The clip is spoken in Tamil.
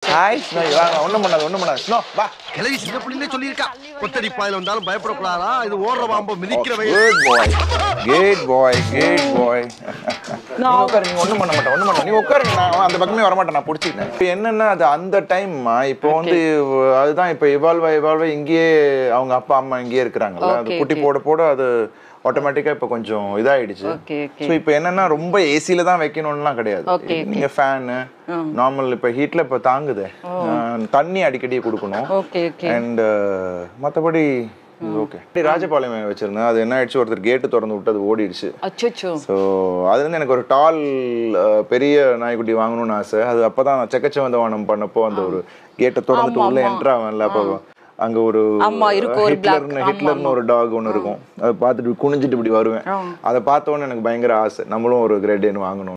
ஹாய் ஸ்னோ வாங்க ஒண்ணும் பண்ணாது ஒண்ணும் பண்ணாது ஸ்னோ வா கிளவி சின்ன பிள்ளைங்களே சொல்லியிருக்கா கொத்தடி பாயில வந்தாலும் பயப்படக்கூடாதா இது ஓடுற பாம்பு மிதிக்கிற வயசு good boy good boy good boy நீ உட்காரு நீங்க ஒண்ணும் பண்ண மாட்டேன் ஒண்ணும் பண்ண நீ உட்காருங்க நான் அந்த பக்கமே வர மாட்டேன் நான் பிடிச்சிட்டேன் இப்போ என்னன்னா அது அந்த டைம்மா இப்போ வந்து அதுதான் இப்போ இவால்வ் இவால்வ் இங்கேயே அவங்க அப்பா அம்மா இங்கேயே இருக்கிறாங்கல்ல அது Okay, குட்டி okay. போட போட அது ஆட்டோமேட்டிக்கா இப்போ கொஞ்சம் இதாயிடுச்சு Okay, okay. ஸோ இப்போ என்னன்னா ரொம்ப ஏசில தான் வைக்கணும்லாம் கிடையாது Okay, okay. நீங்க ஃபேனு நார்மல் இப்போ ஹீட்ல இப்போ தாங்குது அஹ் தண்ணி அடிக்கடி கொடுக்கணும் ஓகே ஓகே அண்ட் மற்றபடி ஓகே ராஜபாளையம் வச்சிருந்தேன் அது என்ன ஆயிடுச்சு ஒருத்தர் கேட்டு திறந்து விட்டு அது ஓடிடுச்சு அச்சோ ஸோ அதுலேருந்து எனக்கு ஒரு டால் பெரிய நாய்க்குட்டி வாங்கணும்னு ஆசை அது அப்போ தான் செக்கச்சவந்தவானம் பண்ணப்போ அந்த ஒரு கேட்டை திறந்துட்டு உள்ள என்ட்ரு ஆவேன்ல அப்போ அங்க ஒரு ஆமா, இருக்கும் ஒரு black. ஹிட்லர்னு ஹிட்லர்னு ஒரு டாக் ஒன்று இருக்கும் அதை பார்த்துட்டு குனிஞ்சிட்டு இப்படி வருவேன் அதை பார்த்த உடனே எனக்கு பயங்கர ஆசை நம்மளும் ஒரு கிரேட் வாங்கணும்